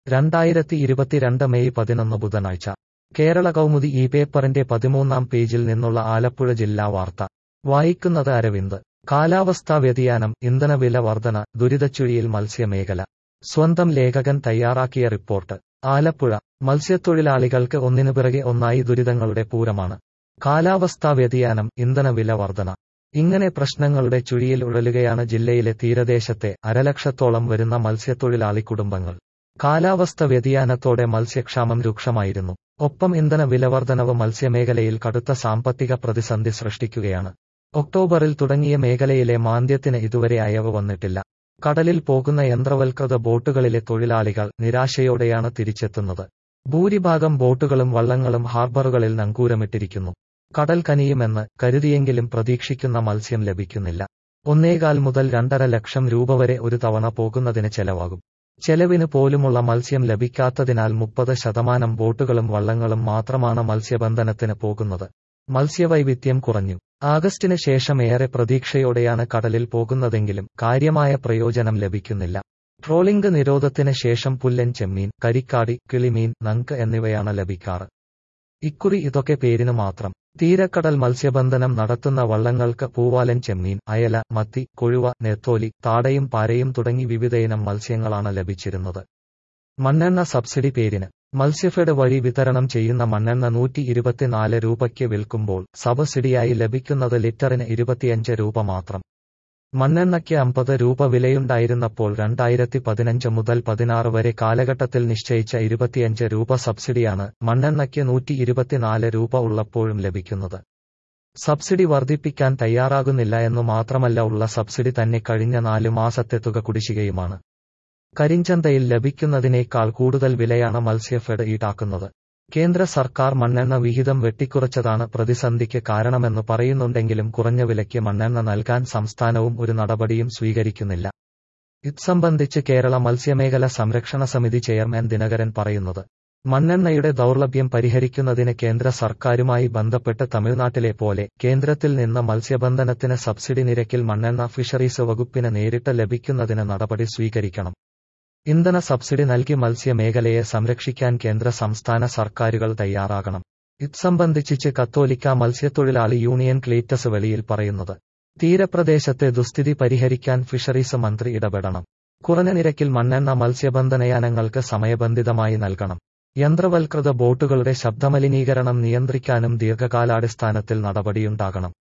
രണ്ടായിരത്തി ഇരുപത്തിരണ്ട് മെയ് പതിനൊന്ന് ബുധനാഴ്ച കേരള കൗമുദി ഈ പേപ്പറിന്റെ പതിമൂന്നാം പേജിൽ നിന്നുള്ള ആലപ്പുഴ ജില്ലാ വാർത്ത വായിക്കുന്നത് അരവിന്ദ് കാലാവസ്ഥാ വ്യതിയാനം ഇന്ധനവില വർധന ദുരിതച്ചുഴിയിൽ മത്സ്യമേഖല സ്വന്തം ലേഖകൻ തയ്യാറാക്കിയ റിപ്പോർട്ട് ആലപ്പുഴ മത്സ്യത്തൊഴിലാളികൾക്ക് ഒന്നിനു പിറകെ ഒന്നായി ദുരിതങ്ങളുടെ പൂരമാണ് കാലാവസ്ഥാ വ്യതിയാനം ഇന്ധനവില വർധന ഇങ്ങനെ പ്രശ്നങ്ങളുടെ ചുഴിയിൽ ഉഴലുകയാണ് ജില്ലയിലെ തീരദേശത്തെ അരലക്ഷത്തോളം വരുന്ന മത്സ്യത്തൊഴിലാളി കുടുംബങ്ങൾ കാലാവസ്ഥ വ്യതിയാനത്തോടെ മത്സ്യക്ഷാമം രൂക്ഷമായിരുന്നു ഒപ്പം ഇന്ധന വിലവർധനവ് മത്സ്യമേഖലയിൽ കടുത്ത സാമ്പത്തിക പ്രതിസന്ധി സൃഷ്ടിക്കുകയാണ് ഒക്ടോബറിൽ തുടങ്ങിയ മേഖലയിലെ മാന്ദ്യത്തിന് ഇതുവരെ അയവ് വന്നിട്ടില്ല കടലിൽ പോകുന്ന യന്ത്രവൽകൃത ബോട്ടുകളിലെ തൊഴിലാളികൾ നിരാശയോടെയാണ് തിരിച്ചെത്തുന്നത് ഭൂരിഭാഗം ബോട്ടുകളും വള്ളങ്ങളും ഹാർബറുകളിൽ നങ്കൂരമിട്ടിരിക്കുന്നു കടൽ കനിയുമെന്ന് കരുതിയെങ്കിലും പ്രതീക്ഷിക്കുന്ന മത്സ്യം ലഭിക്കുന്നില്ല ഒന്നേകാൽ മുതൽ രണ്ടര ലക്ഷം രൂപ വരെ ഒരു തവണ പോകുന്നതിന് ചെലവാകും ചെലവിന് പോലുമുള്ള മത്സ്യം ലഭിക്കാത്തതിനാൽ മുപ്പത് ശതമാനം ബോട്ടുകളും വള്ളങ്ങളും മാത്രമാണ് മത്സ്യബന്ധനത്തിന് പോകുന്നത് മത്സ്യവൈവിധ്യം കുറഞ്ഞു ആഗസ്റ്റിന് ശേഷം ഏറെ പ്രതീക്ഷയോടെയാണ് കടലിൽ പോകുന്നതെങ്കിലും കാര്യമായ പ്രയോജനം ലഭിക്കുന്നില്ല ട്രോളിംഗ് നിരോധത്തിന് ശേഷം പുല്ലൻ ചെമ്മീൻ കരിക്കാടി കിളിമീൻ നങ്ക് എന്നിവയാണ് ലഭിക്കാറ് ഇക്കുറി ഇതൊക്കെ പേരിനു മാത്രം തീരക്കടൽ മത്സ്യബന്ധനം നടത്തുന്ന വള്ളങ്ങൾക്ക് പൂവാലൻ ചെമ്മീൻ അയല മത്തി കൊഴുവ നെത്തോലി താടയും പാരയും തുടങ്ങി വിവിധയിനം മത്സ്യങ്ങളാണ് ലഭിച്ചിരുന്നത് മണ്ണെണ്ണ സബ്സിഡി പേരിന് മത്സ്യഫെഡ് വഴി വിതരണം ചെയ്യുന്ന മണ്ണെണ്ണ നൂറ്റി ഇരുപത്തിനാല് രൂപയ്ക്ക് വിൽക്കുമ്പോൾ സബ്സിഡിയായി ലഭിക്കുന്നത് ലിറ്ററിന് ഇരുപത്തിയഞ്ച് രൂപ മാത്രം മണ്ണെണ്ണയ്ക്ക് അമ്പത് രൂപ വിലയുണ്ടായിരുന്നപ്പോൾ രണ്ടായിരത്തി പതിനഞ്ച് മുതൽ പതിനാറ് വരെ കാലഘട്ടത്തിൽ നിശ്ചയിച്ച ഇരുപത്തിയഞ്ച് രൂപ സബ്സിഡിയാണ് മണ്ണെണ്ണയ്ക്ക് നൂറ്റി ഇരുപത്തിനാല് രൂപ ഉള്ളപ്പോഴും ലഭിക്കുന്നത് സബ്സിഡി വർദ്ധിപ്പിക്കാൻ തയ്യാറാകുന്നില്ല എന്നു മാത്രമല്ല ഉള്ള സബ്സിഡി തന്നെ കഴിഞ്ഞ നാലു മാസത്തെ തുക കുടിശ്ശികയുമാണ് കരിഞ്ചന്തയിൽ ലഭിക്കുന്നതിനേക്കാൾ കൂടുതൽ വിലയാണ് മത്സ്യഫെഡ് ഈടാക്കുന്നത് കേന്ദ്ര സർക്കാർ മണ്ണെണ്ണ വിഹിതം വെട്ടിക്കുറച്ചതാണ് പ്രതിസന്ധിക്ക് കാരണമെന്ന് പറയുന്നുണ്ടെങ്കിലും കുറഞ്ഞ വിലയ്ക്ക് മണ്ണെണ്ണ നൽകാൻ സംസ്ഥാനവും ഒരു നടപടിയും സ്വീകരിക്കുന്നില്ല ഇത് സംബന്ധിച്ച് കേരള മത്സ്യമേഖല സംരക്ഷണ സമിതി ചെയർമാൻ ദിനകരൻ പറയുന്നത് മണ്ണെണ്ണയുടെ ദൗർലഭ്യം പരിഹരിക്കുന്നതിന് കേന്ദ്ര സർക്കാരുമായി ബന്ധപ്പെട്ട് തമിഴ്നാട്ടിലെ പോലെ കേന്ദ്രത്തിൽ നിന്ന് മത്സ്യബന്ധനത്തിന് സബ്സിഡി നിരക്കിൽ മണ്ണെണ്ണ ഫിഷറീസ് വകുപ്പിന് നേരിട്ട് ലഭിക്കുന്നതിന് നടപടി സ്വീകരിക്കണം ഇന്ധന സബ്സിഡി നൽകി മത്സ്യമേഖലയെ സംരക്ഷിക്കാൻ കേന്ദ്ര സംസ്ഥാന സർക്കാരുകൾ തയ്യാറാകണം ഇത് സംബന്ധിച്ച് കത്തോലിക്ക മത്സ്യത്തൊഴിലാളി യൂണിയൻ ക്ലീറ്റസ് വെളിയിൽ പറയുന്നത് തീരപ്രദേശത്തെ ദുസ്ഥിതി പരിഹരിക്കാൻ ഫിഷറീസ് മന്ത്രി ഇടപെടണം കുറഞ്ഞ നിരക്കിൽ മണ്ണെണ്ണ മത്സ്യബന്ധനയാനങ്ങൾക്ക് സമയബന്ധിതമായി നൽകണം യന്ത്രവൽകൃത ബോട്ടുകളുടെ ശബ്ദമലിനീകരണം നിയന്ത്രിക്കാനും ദീർഘകാലാടിസ്ഥാനത്തിൽ നടപടിയുണ്ടാകണം